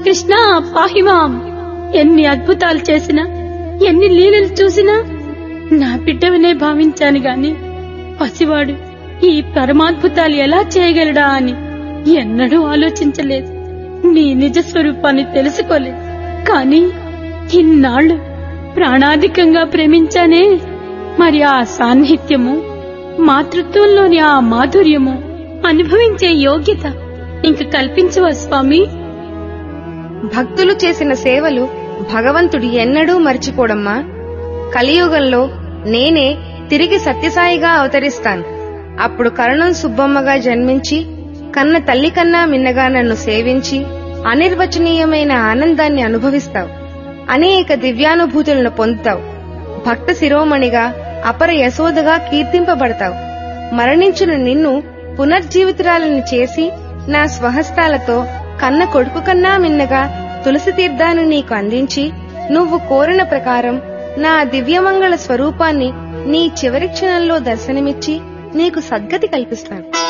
కృష్ణ పాహిమాం ఎన్ని అద్భుతాలు చేసినా ఎన్ని లీలలు చూసినా నా బిడ్డవనే భావించాను గాని పసివాడు ఈ పరమాద్భుతాలు ఎలా చేయగలడా అని ఎన్నడూ ఆలోచించలేదు నీ నిజ స్వరూపాన్ని తెలుసుకోలేదు కానీ ఇన్నాళ్ళు ప్రాణాధికంగా ప్రేమించానే మరి ఆ సాన్నిహిత్యము మాతృత్వంలోని ఆ మాధుర్యము అనుభవించే యోగ్యత ఇంక కల్పించవా స్వామి భక్తులు చేసిన సేవలు భగవంతుడు ఎన్నడూ మర్చిపోడమ్మా కలియుగంలో నేనే తిరిగి సత్యసాయిగా అవతరిస్తాను అప్పుడు కరణం సుబ్బమ్మగా జన్మించి కన్న తల్లి కన్నా మిన్నగా నన్ను సేవించి అనిర్వచనీయమైన ఆనందాన్ని అనుభవిస్తావు అనేక దివ్యానుభూతులను పొందుతావు భక్త శిరోమణిగా అపర యశోదగా కీర్తింపబడతావు మరణించిన నిన్ను పునర్జీవితురాలని చేసి నా స్వహస్తాలతో కన్న కొడుకు కన్నా మిన్నగా తులసి తీర్థాన్ని నీకు అందించి నువ్వు కోరిన ప్రకారం నా దివ్యమంగళ స్వరూపాన్ని నీ చివరి క్షణంలో దర్శనమిచ్చి నీకు సద్గతి కల్పిస్తాను